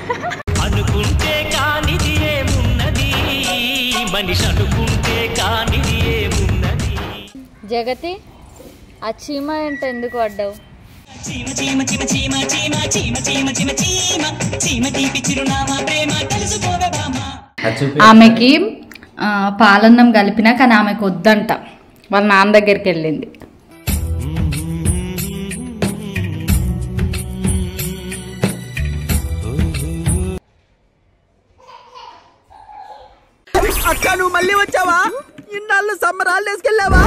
అనుకుంటే కానిది ఏమున్నది మనిషి అనుకుంటే కానిది ఏమున్నది జగతి ఆ చీమ అంటే ఎందుకు పడ్డావు చీమ చీమ చీమ చీమ చీమ చీమ చీమ చీమ చీమ చీమ తీపి చిరునామా ప్రేమ తెలుసుకోవే బామ్మ ఆమెకి ఆ, పాలన్నం కలిపినా కానీ ఆమెకు వద్దంట వాళ్ళ నాన్న దగ్గరికి వెళ్ళింది అక్క నువ్వు మళ్ళీ వచ్చావా ఇన్నాళ్ళు సమ్మర్ హాలిడేస్కి వెళ్ళావా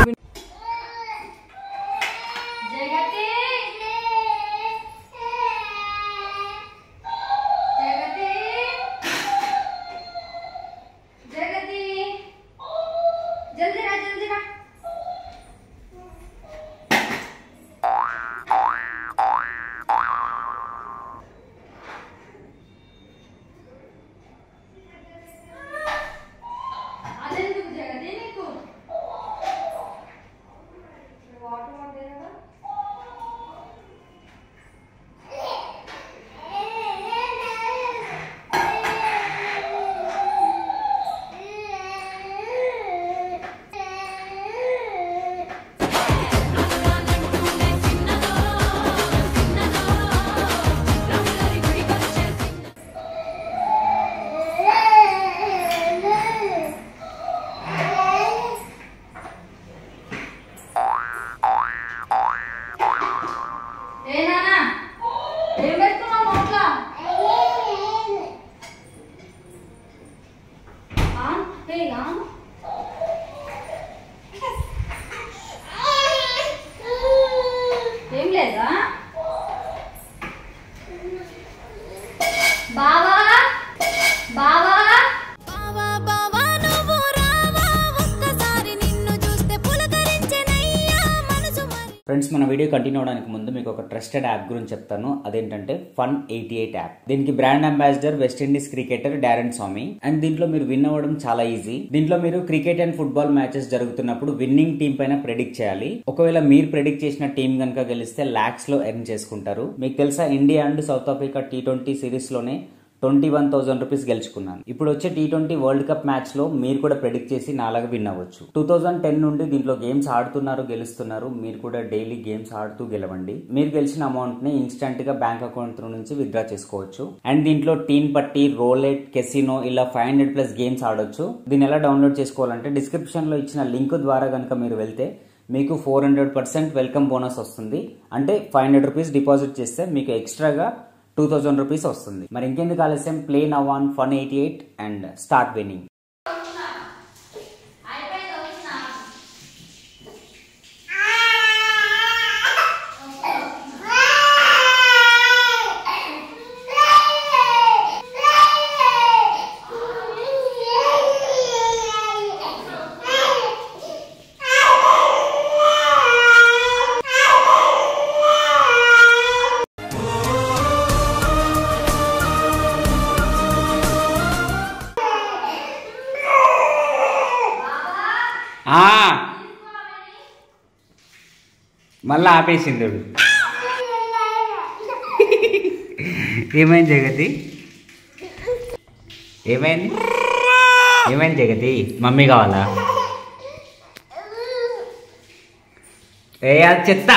ఏం లేదా బావా బావా బావా బావా నువ్వు రావా ఒక్కసారి నిన్ను చూస్తే పులకరించెనయ్యా మనసు మరి ఫ్రెండ్స్ మన వీడియో కంటిన్యూ అవడానికి ముందు మీకు ఒక ట్రస్టెడ్ యాప్ గురించి చెప్తాను అదేంటంటే ఫన్ ఎయిటీ ఎయిట్ యాప్ దీనికి brand ambassador West Indies cricketer Darren Sammy and దీంట్లో మీరు విన్ అవ్వడం చాలా ఈజీ దీంట్లో మీరు క్రికెట్ అండ్ ఫుట్బాల్ మ్యాచెస్ జరుగుతున్నప్పుడు విన్నింగ్ టీం పైన ప్రెడిక్ట్ చేయాలి ఒకవేళ మీరు ప్రెడిక్ట్ చేసిన టీం కనుక గెలిస్తే లాక్స్ లో ఎర్న్ చేసుకుంటారు మీకు తెలుసా India and South Africa T twenty series లోనే ట్వంటీ వన్ థౌసండ్ రూపీస్ గెలుచుకున్నాను ఇప్పుడు వచ్చే T twenty world cup match లో మీరు కూడా ప్రెడిక్ట్ చేసి నాలాగా విన్ అవ్వచ్చు టూ థౌసండ్ టెన్ నుండి దీంట్లో గేమ్స్ ఆడుతున్నారు గెలుస్తున్నారు మీరు కూడా డైలీ గేమ్స్ ఆడుతూ గెలవండి మీరు గెలిచిన అమౌంట్ ని ఇన్స్టెంట్ గా బ్యాంక్ అకౌంట్ నుంచి విత్డ్రా చేసుకోవచ్చు అండ్ దీంట్లో టీన్ పట్టి రోలెట్ కెసినో ఇలా ఫైవ్ హండ్రెడ్ ప్లస్ గేమ్స్ ఆడొచ్చు దీన్ని ఎలా డౌన్లోడ్ చేసుకోవాలంటే డిస్క్రిప్షన్ లో ఇచ్చిన లింక్ ద్వారా కనుక మీరు వెళ్తే మీకు four hundred percent welcome bonus వస్తుంది అంటే ఫైవ్ హండ్రెడ్ రూపీస్ డిపాజిట్ చేస్తే మీకు ఎక్స్ట్రాగా టూ థౌజండ్ రూపీస్ వస్తుంది మరి ఇంకెందుకు ఆలస్యం play now on fun eighty eight and start winning మళ్ళా ఆపేసింది వాడు. ఏమైంది జగతి ఏమైంది ఏమైంది జగతి మమ్మీ కావాలా ఏ అది చెత్త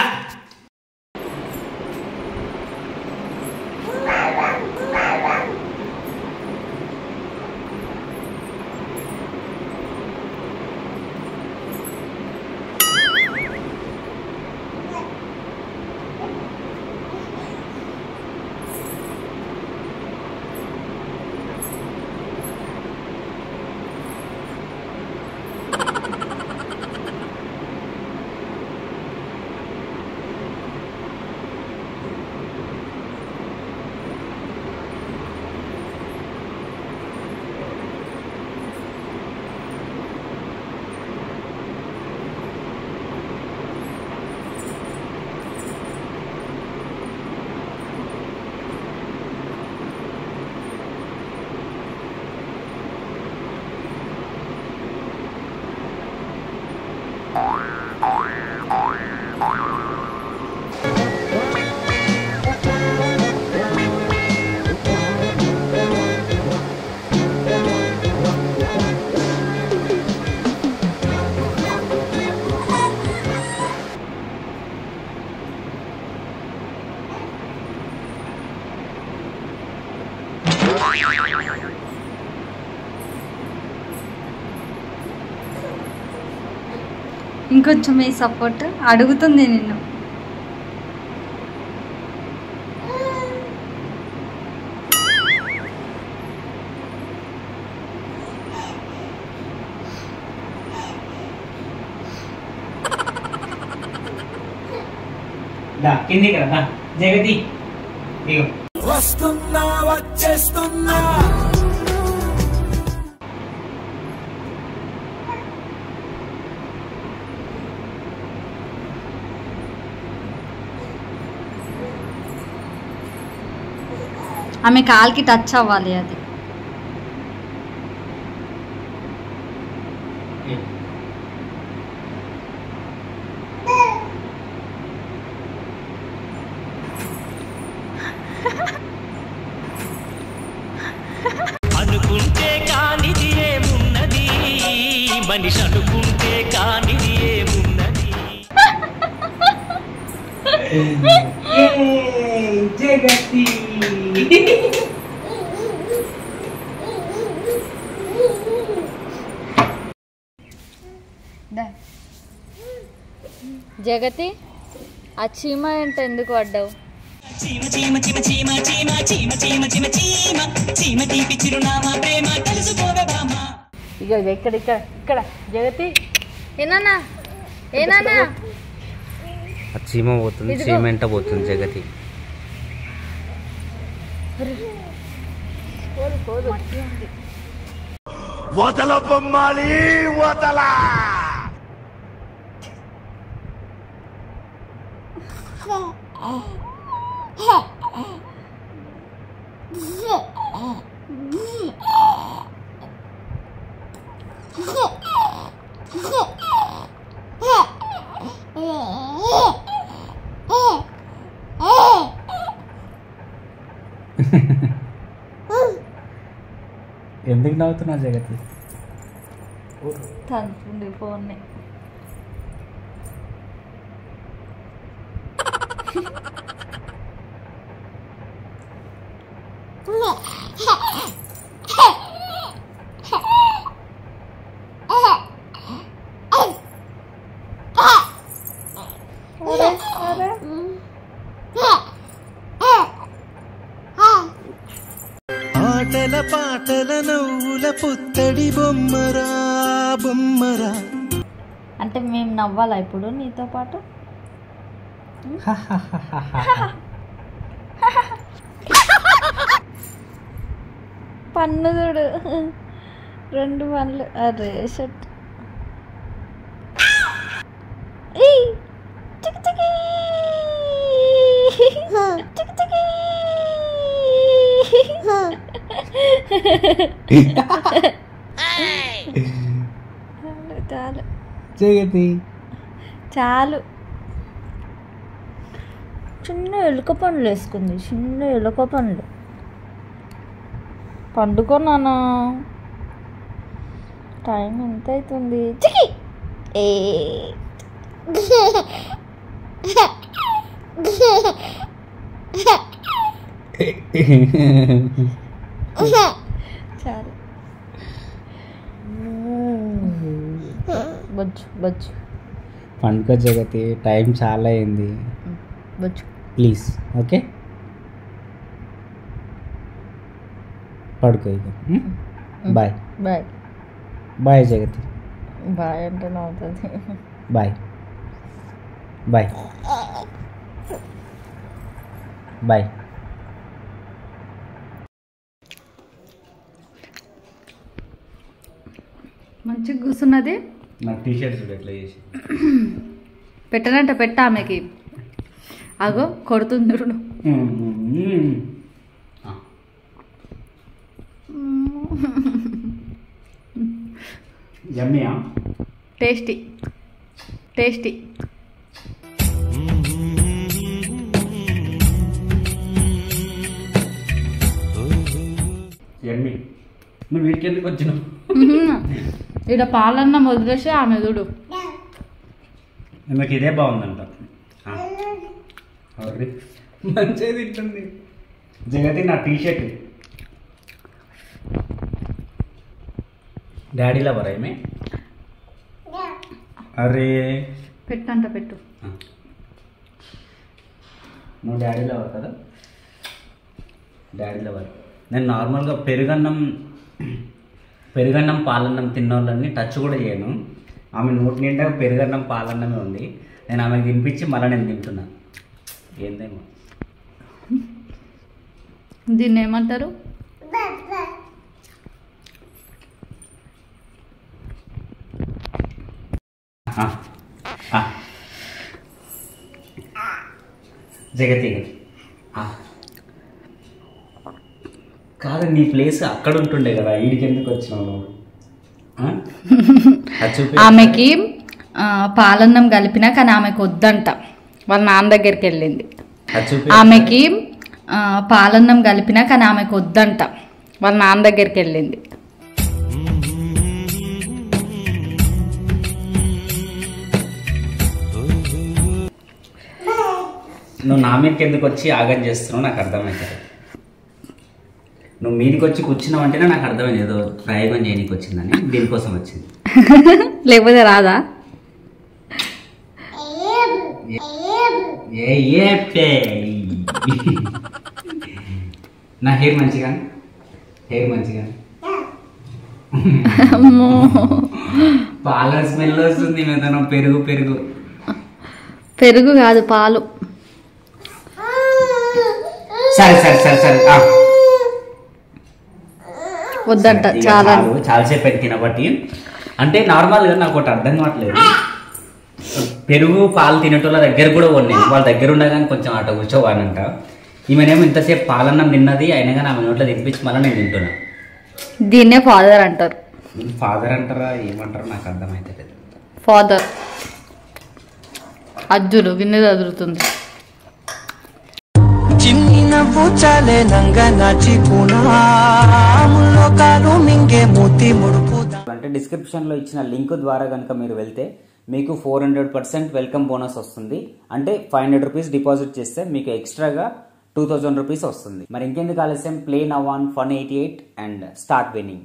ఇంకొంచెం మీ సపోర్ట్ అడుగుతుంది నిన్ను దా కిందికి రా దా. జగతి ఇగో వస్తున్నా వచ్చేస్తున్నా ఆమె కాల్కి టచ్ అవ్వాలి అది అనుకుంటే కానిది ఏమున్నది మనిషి అనుకుంటే కానిది ఏమున్నది జగతి జగతి ఆ చీమ ఏంటో ఎందుకు పడ్డావు చీమ చీమ చీమ చీమ చీమ చీమ చీమ చీమ చీమ చీమ తీపి చిరునామా ప్రేమ తెలుసుకోవే బామ్మ ఇక ఇది ఇక్కడ ఇక్కడ ఇక్కడ జగతి ఏనానా ఏనానా ఆ చీమ పోతుంది ఇదిగో. చీమ వెంట పోతుంది జగతి వదల బొమ్మాలి వదల ఎందుకు నవ్వుతున్నావు జగతి తంతుంది ఫోన్ని ఆటల పాటల నవ్వుల పుత్తడి బొమ్మరా బొమ్మరా అంటే మేము నవ్వాలా ఇప్పుడు నీతో పాటు పన్ను చూడు రెండు పనులు అరే షట్ ఏయ్, చికి చికి. చికి చికి. చాలు, చాలు జగతి చాలు చిన్న ఎలుక పండ్లు వేసుకుంది చిన్న ఎలుక పండ్లు పండుకున్నాను టైం ఎంత అవుతుంది చికి ఏ చాలు బొచ్చు బొచ్చు పండుగ జగతి టైం చాలా అయింది బొచ్చు ప్లీజ్ ఓకే పడుకో ఇక bye bye bye Jagathi bye అంటే నవ్వుతుంది బాయ్ బాయ్ బాయ్ మంచిగా కూర్చున్నది నాకు టీ షర్ట్ చూడు ఎట్లా చేసి పెట్టనంట పెట్ట ఆమెకి అగో కొడుతుంది చూడు జమ్మియా టేస్టీ టేస్టీ జమ్మి నువ్వు వీటికి ఎందుకు వచ్చినావు ఇక్కడ పాలన్నం వదిలేసి ఆమె చూడు నాకు ఇదే బాగుందంట ఆ. అవును. మంచిగా తింటుంది జగతి నా టీ షర్ట్ డాడీ లవర్ ఏమే అరే పెట్టంట పెట్టు నువ్వు డాడీ లవర్ కదా డాడీ లవర్ నేను నార్మల్గా పెరుగన్నం పెరుగన్నం పాలన్నం తిన్నోళ్ళని టచ్ కూడా చేయను ఆమె నోటి నిండా పెరుగన్నం పాలన్నమే ఉంది నేను ఆమెకు తినిపించి మళ్ళీ నేను తింటున్నా ఏందేమో దీన్ని ఏమంటారు ఆ, ఆ. జగతి ఆ. కాదు నీ ప్లేస్ అక్కడ ఉంటుండే కదా ఈడికి ఎందుకు వచ్చినావు నువ్వు ఆ? అది చూపి. ఆమెకి ఆ, పాలన్నం కలిపినా కానీ ఆమెకు వద్దంట వాళ్ళ నాన్న దగ్గరికి వెళ్ళింది అది చూపి. ఆమెకి ఆ, పాలన్నం కలిపినా కానీ ఆమెకు వద్దంట వాళ్ళ నాన్న దగ్గరికి వెళ్ళింది నువ్వు నా మీదకి ఎందుకు వచ్చి ఆగం చేస్తున్నావు నాకు అర్థమవుతుంది నువ్వు మీదకి వచ్చి కూర్చున్నావు అంటేనే నాకు అర్థమైంది ఏదో ప్రయోగం చేయనీకి వచ్చిందని దీనికోసం వచ్చింది లేకపోతే రాదా ఏ ఏ పే. నా హెయిర్ మంచిగా హెయిర్ మంచిగా అమ్మో పాల స్మెల్ వస్తుంది మీద పెరుగు పెరుగు పెరుగు కాదు పాలు సరే సరే సరే సరే ఆ. వద్దంట ఇక చాలా చాలు, చాలాసేపు అయింది తినబట్టి అంటే నార్మల్గా నాకు ఒకటి అర్థం కావట్లేదు పెరుగు పాలు తినేటోళ్ళ దగ్గర కూడా ఉన్నాయి వాళ్ళ దగ్గర ఉండగానే కొంచెం అట కూర్చోవాలంట ఈమెనేమో ఇంతసేపు పాలన్నం తిన్నది అయినా కానీ ఆమె నోట్లో తినిపించి మళ్ళీ నేను తింటున్నా దీన్నే ఫాదర్ అంటారు ఫాదర్ అంటారా ఏమంటారో నాకు అర్థమైతే ఫాదర్ అజ్జులు గిన్నె చదువుతుంది చిన్ని నవ్వు చాలే నంగ నాచి లోకాలు మింగే మూతి ముడుపు అంటే డిస్క్రిప్షన్లో ఇచ్చిన లింక్ ద్వారా కనుక మీరు వెళ్తే మీకు four hundred percent welcome bonus వస్తుంది అంటే ఫైవ్ హండ్రెడ్ రూపీస్ డిపాజిట్ చేస్తే మీకు ఎక్స్ట్రాగా టూ థౌజండ్ రూపీస్ వస్తుంది మరి ఇంకెందుకు ఆలస్యం play now on fun eighty eight and start winnowing